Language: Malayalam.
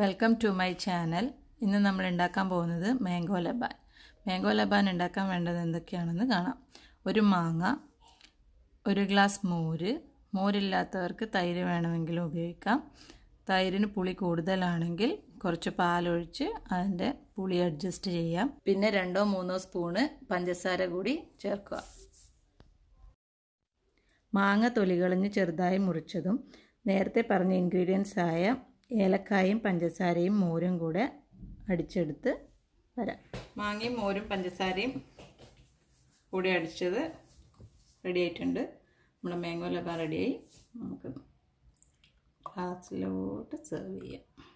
വെൽക്കം ടു മൈ ചാനൽ ഇന്ന് നമ്മൾ ഉണ്ടാക്കാൻ പോകുന്നത് മാംഗോ ലബാൻ മാംഗോ ലബാൻ ഉണ്ടാക്കാൻ വേണ്ടത് എന്തൊക്കെയാണെന്ന് കാണാം ഒരു മാങ്ങ ഒരു ഗ്ലാസ് മോര് മോരില്ലാത്തവർക്ക് തൈര് വേണമെങ്കിലും ഉപയോഗിക്കാം തൈരിന് പുളി കൂടുതലാണെങ്കിൽ കുറച്ച് പാലൊഴിച്ച് അതിൻ്റെ പുളി അഡ്ജസ്റ്റ് ചെയ്യാം പിന്നെ രണ്ടോ മൂന്നോ സ്പൂണ് പഞ്ചസാര കൂടി ചേർക്കുക മാങ്ങ തൊലികളഞ്ഞ് ചെറുതായി മുറിച്ചതും നേരത്തെ പറഞ്ഞ ഇൻഗ്രീഡിയൻസ് ആയ ഏലക്കായും പഞ്ചസാരയും മോരും കൂടെ അടിച്ചെടുത്ത് വരാം മാങ്ങയും മോരും പഞ്ചസാരയും കൂടി അടിച്ചത് റെഡി ആയിട്ടുണ്ട് നമ്മുടെ മാംഗോ ലബ റെഡിയായി നമുക്ക് ഗ്ലാസ്സിലോട്ട് സെർവ് ചെയ്യാം